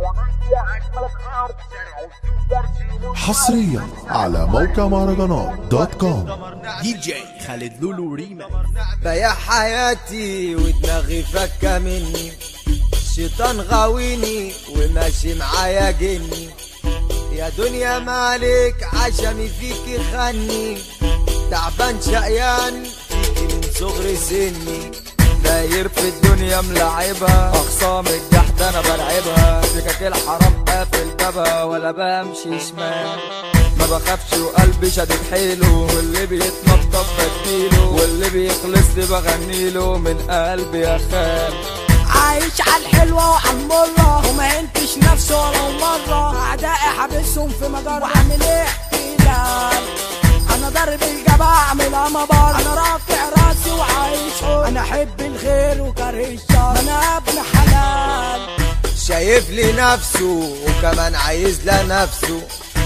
حصريا على موقع مهرجانات دوت كوم دي جي خالد لولو ريما بيا حياتي ودماغي فكة مني الشيطان غاويني وماشي معايا جني يا دنيا مالك عشمي فيكي خني تعبان شقيان فيكي من صغر سني داير في الدنيا ملعبها اخصام الجحد انا بلعبها سكك الحرام قافل بابها ولا بمشي شمال ما بخافش وقلبي شادد حيله واللي بيتنطط بديله واللي بيخلص لي بغنيله من قلبي اخاف عايش على الحلوة وعلى المرة وما ينتش نفسه ولو مرة أعدائي حابسهم في مجرة وأعمل إيه احتلال أنا ضارب الجبهة أعملها مبار أنا رافع راسي وعايش حر أنا أحب الخير وكره الشر أنا ابن حلال شايف لي نفسه وكمان عايز لنفسه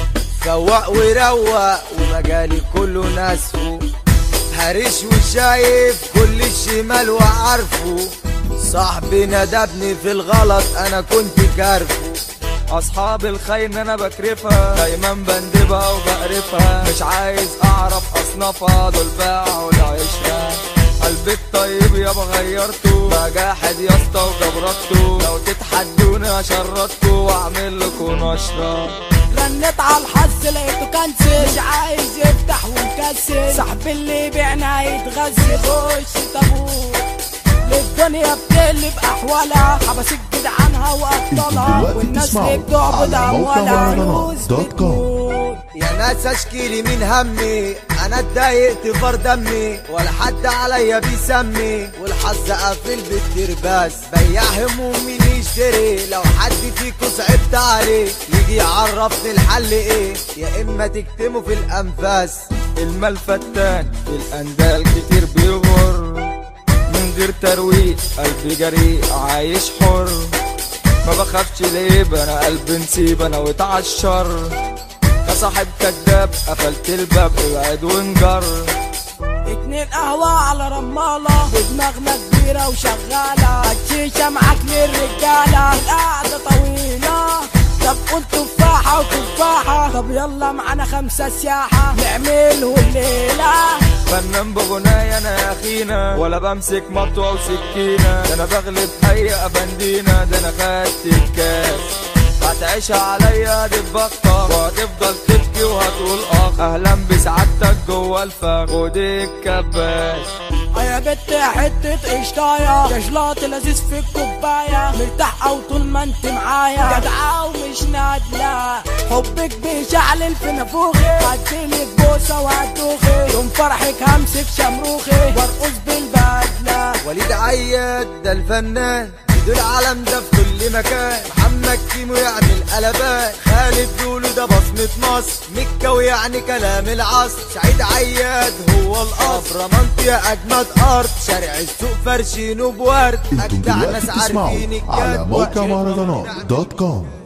فوق وروق ومجالي كله ناسه هرش وشايف كل الشمال وعارفه صاحبي ندبني في الغلط انا كنت كارفه اصحاب الخاين انا بكرفها دايما بندبها وبقرفها مش عايز اعرف اصنافها دول باعوا العشرة قلبي الطيب يابا غيرته بجاحد يا اسطى وجبرته لو تتحدوني اشرطكوا واعمل لكم نشره رنيت على الحظ لقيته كنسل مش عايز يفتح ومكسل صاحبي اللي بيعنا يتغزل خش تابوت للدنيا بتقلب احوالها حبس عنها وابطالها دلوقتي والناس بتسمعوا اللي بتعبد على موقع اموالها مهرجانات فلوس دوت كوم. بتموت يا ناس اشكيلي من همي انا اتضايقت فار دمي ولا حد عليا بيسمي والحظ قافل بالترباس بيع هموم مين يشتري لو حد فيكو صعبت عليه يجي يعرفني الحل ايه يا اما تكتمه في الانفاس المال فتان الاندال كتير بيغر من غير ترويق قلبي جريء عايش حر ما بخافش ليه انا قلبي نسيب انا واتعشر يا صاحب كداب قفلت الباب ابعد وانجر اتنين قهوة على رمالة ودماغنا كبيرة وشغالة الشيشة معاك للرجالة القعدة طويلة طب قول تفاحة وتفاحة طب يلا معانا خمسة سياحة نعمله الليلة فنان بغنايا انا يا اخينا ولا بمسك مطوة وسكينة ده انا بغلب حي افندينا ده انا خدت الكاس هتعيشها عليا دي بطة وهتفضل تبكي وهتقول اخ اهلا بسعادتك جوه الفخ خد الكباس يا بت حتة قشطاية يا جلاط لذيذ في الكوباية مرتاح أو طول ما انت معايا جدعة ومش نادلة حبك بيشعلل في نافوخي هديلك بوسة وهتدوخي يوم فرحك همسك شمروخي وارقص بالبدلة وليد عياد ده الفنان دول العالم ده في كل مكان محمد كيمو يعمل قلبات خالد لولو ده بصمة مصر مكة يعني كلام العصر سعيد عياد هو القصر منطقة أجمد أرض شارع السوق فرشين وبورد انتم أجدع دلوقتي ناس بتسمعوا عارفين على الجد موقع وأشهر مهرجانات دوت كوم